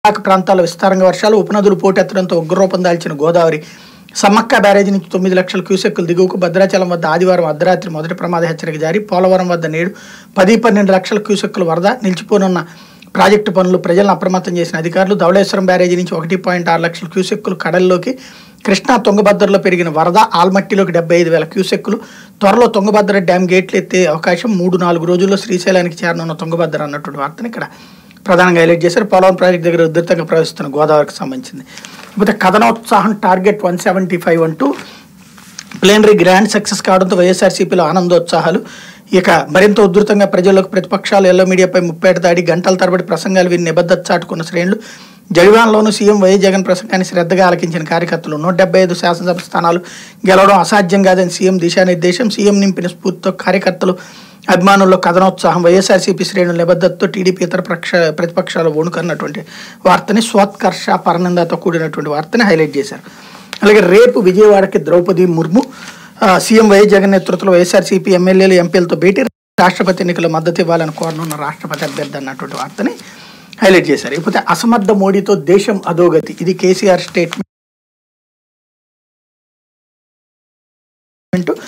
పరివాహక ప్రాంతాల్లో విస్తారంగా వర్షాలు ఉపనదులు పోటెత్తడంతో ఉగ్రరూపం దాల్చిన గోదావరి సమ్మక్క బ్యారేజీ నుంచి తొమ్మిది లక్షల క్యూసెక్కులు దిగువకు భద్రాచలం వద్ద ఆదివారం అర్ధరాత్రి మొదటి ప్రమాద హెచ్చరిక జారీ పోలవరం వద్ద నేడు పది పన్నెండు లక్షల క్యూసెక్కుల వరద నిలిచిపోనున్న ప్రాజెక్టు పనులు ప్రజలను అప్రమత్తం చేసిన అధికారులు ధవళేశ్వరం బ్యారేజీ నుంచి ఒకటి పాయింట్ ఆరు లక్షల క్యూసెక్కులు కడల్లోకి కృష్ణా తుంగభద్రలో పెరిగిన వరద ఆల్మట్టిలోకి డెబ్బై ఐదు వేల క్యూసెక్కులు త్వరలో తుంగభద్ర డ్యామ్ గేట్లు ఎత్తే అవకాశం మూడు నాలుగు రోజుల్లో శ్రీశైలానికి చేరనున్న తుంగభద్ర అన్నటువంటి వార్తను ఇక్కడ ప్రధానంగా హైలైట్ చేశారు పోలవరం ప్రాజెక్ట్ దగ్గర ఉధృతంగా ప్రవహిస్తున్న గోదావరికి సంబంధించింది ఇకపోతే కథనోత్సాహం టార్గెట్ వన్ సెవెంటీ ఫైవ్ అంటూ ప్లేనరీ గ్రాండ్ సక్సెస్ కావడంతో వైఎస్ఆర్సీపీలో ఆనందోత్సాహాలు ఇక మరింత ఉధృతంగా ప్రజలకు ప్రతిపక్షాలు ఎల్లో మీడియాపై ముప్పేట దాడి గంటల తరబడి ప్రసంగాలు విని నిబద్ధత చాటుకున్న శ్రేణులు జడివాన్లోనూ సీఎం వైఎస్ జగన్ ప్రసంగాన్ని శ్రద్ధగా ఆలకించిన కార్యకర్తలు నూట డెబ్బై ఐదు శాసనసభ స్థానాలు గెలవడం అసాధ్యం కాదని సీఎం దిశానిర్దేశం సీఎం నింపిన స్ఫూర్తితో కార్యకర్తలు అభిమానుల్లో కథనోత్సాహం వైఎస్ఆర్సీపీ శ్రేణుల నిబద్ధతతో టీడీపీ ఇతర పక్ష ప్రతిపక్షాలు వణుకన్నటువంటి వార్తని స్వోత్కర్ష పరనందతో కూడినటువంటి వార్తని హైలైట్ చేశారు అలాగే రేపు విజయవాడకి ద్రౌపది ముర్ము ఆ, సీఎం వైఎస్ జగన్ నేతృత్వంలో వైఎస్ఆర్సీపీ ఎమ్మెల్యేలు ఎంపీలతో భేటీ రాష్ట్రపతి ఎన్నికల మద్దతు ఇవ్వాలని కోరనున్న రాష్ట్రపతి అభ్యర్థి అన్నటువంటి వార్తని హైలైట్ చేశారు ఇకపోతే అసమర్థ మోడీతో దేశం అధోగతి ఇది కేసీఆర్ స్టేట్మెంట్